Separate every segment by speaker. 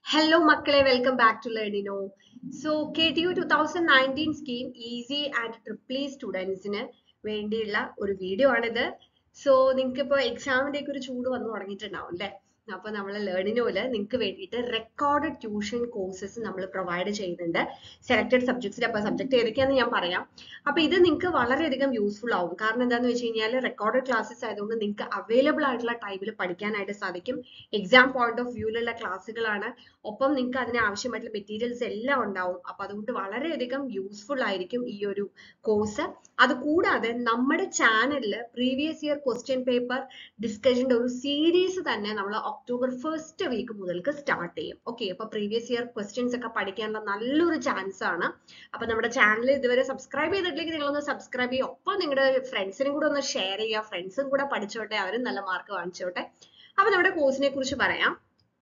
Speaker 1: Hello മക്കളെ welcome back to Learnino so K T U two thousand nineteen scheme EC and triple E സ്റ്റുഡൻസിന് വേണ്ടിയുള്ള ഒരു video ആണിത് so നിങ്ങൾക്ക് ഇപ്പോൾ എക്സാമിന്റെ ഒക്കെ ഒരു ചൂട് വന്നു തുടങ്ങിയിട്ടുണ്ടാവും അല്ലേ അപ്പൊ നമ്മൾ ലേണിനോയില് നിങ്ങൾക്ക് വേണ്ടിയിട്ട് റെക്കോർഡഡ് ട്യൂഷൻ കോഴ്സസ് നമ്മൾ പ്രൊവൈഡ് ചെയ്യുന്നുണ്ട് സെലക്ടഡ് സബ്ജക്ട്സിൽ അപ്പൊ സബ്ജക്ട് ഏതൊക്കെയാണെന്ന് ഞാൻ പറയാം അപ്പൊ ഇത് നിങ്ങൾക്ക് വളരെയധികം യൂസ്ഫുൾ ആവും കാരണം എന്താണെന്ന് വെച്ച് കഴിഞ്ഞാൽ റെക്കോർഡഡ് ക്ലാസ്സസ് ആയതുകൊണ്ട് നിങ്ങൾക്ക് അവൈലബിൾ ആയിട്ടുള്ള ടൈമിൽ പഠിക്കാനായിട്ട് സാധിക്കും എക്സാം പോയിന്റ് ഓഫ് വ്യൂവിലുള്ള ക്ലാസ്സുകളാണ് ഒപ്പം നിങ്ങൾക്ക് അതിന് ആവശ്യമായിട്ടുള്ള മെറ്റീരിയൽസ് എല്ലാം ഉണ്ടാവും അപ്പൊ അതുകൊണ്ട് വളരെയധികം യൂസ്ഫുൾ ആയിരിക്കും ഈ ഒരു കോഴ്സ് അത് കൂടാതെ നമ്മുടെ ചാനലിൽ പ്രീവിയസ് ഇയർ ക്വസ്റ്റ്യൻ പേപ്പർ ഡിസ്കഷന്റെ ഒരു സീരീസ് തന്നെ നമ്മൾ ഒക്ടോബർ ഫസ്റ്റ് വീക്ക് മുതൽക്ക് സ്റ്റാർട്ട് ചെയ്യും ഓക്കെ അപ്പൊ പ്രീവിയസ് ഇയർ ക്വസ്റ്റ്യൻസ് ഒക്കെ പഠിക്കാനുള്ള നല്ലൊരു ചാൻസ് ആണ് അപ്പൊ നമ്മുടെ ചാനൽ ഇതുവരെ സബ്സ്ക്രൈബ് ചെയ്തിട്ടില്ലെങ്കിൽ നിങ്ങളൊന്ന് സബ്സ്ക്രൈബ് ചെയ്യുക ഒപ്പം നിങ്ങളുടെ ഫ്രണ്ട്സിനും കൂടെ ഒന്ന് ഷെയർ ചെയ്യുക ഫ്രണ്ട്സും കൂടെ പഠിച്ചോട്ടെ അവരും നല്ല മാർക്ക് വാങ്ങിച്ചോട്ടെ അപ്പൊ നമ്മുടെ കോഴ്സിനെ കുറിച്ച് പറയാം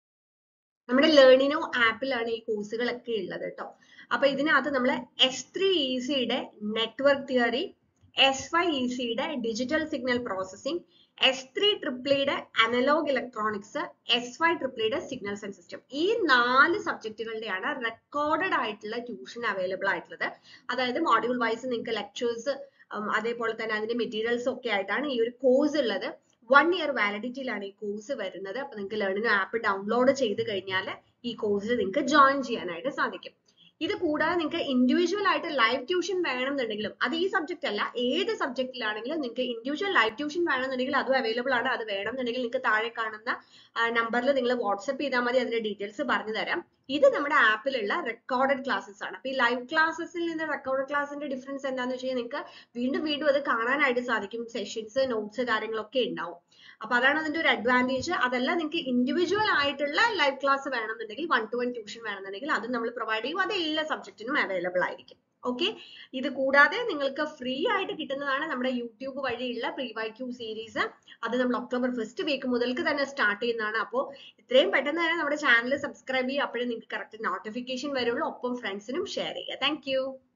Speaker 1: നമ്മുടെ ലേണിനോ ആപ്പിലാണ് ഈ കോഴ്സുകളൊക്കെ ഉള്ളത് കേട്ടോ അപ്പൊ ഇതിനകത്ത് നമ്മൾ എസ് ത്രീ ഇ സിയുടെ network theory S five E സിയുടെ digital signal processing S three ട്രിപ്പിളിയുടെ അനലോഗ് ഇലക്ട്രോണിക്സ് എസ് ഫൈവ് ട്രിപ്പിളിയുടെ സിഗ്നൽസ് ആൻഡ് സിസ്റ്റം ഈ നാല് സബ്ജക്റ്റുകളുടെയാണ് റെക്കോർഡഡ് ആയിട്ടുള്ള ട്യൂഷൻ അവൈലബിൾ ആയിട്ടുള്ളത് അതായത് മോഡ്യൂൾ വൈസ് നിങ്ങൾക്ക് ലെക്ചേഴ്സ് അതേപോലെ തന്നെ അതിന്റെ മെറ്റീരിയൽസ് ഒക്കെ ആയിട്ടാണ് ഈ ഒരു കോഴ്സ് ഉള്ളത് വൺ ഇയർ വാലിഡിറ്റിയിലാണ് ഈ കോഴ്സ് വരുന്നത് അപ്പൊ നിങ്ങൾക്ക് ലേണിനോ ആപ്പ് ഡൗൺലോഡ് ചെയ്ത് കഴിഞ്ഞാൽ ഈ കോഴ്സിൽ നിങ്ങൾക്ക് ജോയിൻ ചെയ്യാനായിട്ട് സാധിക്കും ഇത് കൂടാതെ നിങ്ങൾക്ക് ഇൻഡിവിജ്വൽ ആയിട്ട് ലൈവ് ട്യൂഷൻ വേണമെന്നുണ്ടെങ്കിലും അത് ഈ സബ്ജക്റ്റ് അല്ല ഏത് സബ്ജക്റ്റിലാണെങ്കിലും നിങ്ങൾക്ക് ഇൻഡിവിജ്വൽ ലൈവ് ട്യൂഷൻ വേണമെന്നുണ്ടെങ്കിൽ അതും അവൈലബിൾ ആണ് അത് വേണമെന്നുണ്ടെങ്കിൽ നിങ്ങൾക്ക് താഴെ കാണുന്ന നമ്പറിൽ നിങ്ങൾ വാട്സപ്പ് ചെയ്താൽ മതി അതിന്റെ ഡീറ്റെയിൽസ് പറഞ്ഞു തരാം ഇത് നമ്മുടെ ആപ്പിലുള്ള റെക്കോർഡഡ് ക്ലാസ്സസ് ആണ് അപ്പൊ ഈ ലൈവ് ക്ലാസ്സസിൽ നിന്ന് റെക്കോർഡഡ് ക്ലാസ്സിന്റെ ഡിഫറൻസ് എന്താണെന്ന് വെച്ച് കഴിഞ്ഞാൽ നിങ്ങൾക്ക് വീണ്ടും വീണ്ടും അത് കാണാനായിട്ട് സാധിക്കും സെഷൻസ് നോട്ട്സ് കാര്യങ്ങളൊക്കെ ഉണ്ടാവും അപ്പൊ അതാണ് അതിന്റെ ഒരു അഡ്വാൻറ്റേജ് അതല്ല നിങ്ങൾക്ക് ഇൻഡിവിജ്വൽ ആയിട്ടുള്ള ലൈവ് ക്ലാസ് വേണമെന്നുണ്ടെങ്കിൽ വൺ ടു വൺ ട്യൂഷൻ വേണമെന്നുണ്ടെങ്കിൽ അത് നമ്മൾ പ്രൊവൈഡ് ചെയ്യും അത് എല്ലാ സബ്ജക്റ്റിനും അവൈലബിൾ ആയിരിക്കും ഓക്കെ ഇത് കൂടാതെ നിങ്ങൾക്ക് ഫ്രീ ആയിട്ട് കിട്ടുന്നതാണ് നമ്മുടെ യൂട്യൂബ് വഴിയുള്ള പ്രീ വൈ ക്യൂ സീരീസ് അത് നമ്മൾ ഒക്ടോബർ ഫസ്റ്റ് വീക്ക് മുതൽക്ക് തന്നെ സ്റ്റാർട്ട് ചെയ്യുന്നതാണ് അപ്പോൾ ഇത്രയും പെട്ടെന്ന് തന്നെ നമ്മുടെ ചാനൽ സബ്സ്ക്രൈബ് ചെയ്യുക അപ്പോഴേ നിങ്ങൾക്ക് കറക്റ്റ് നോട്ടിഫിക്കേഷൻ വരുള്ളൂ ഒപ്പം ഫ്രണ്ട്സിനും ഷെയർ ചെയ്യുക താങ്ക്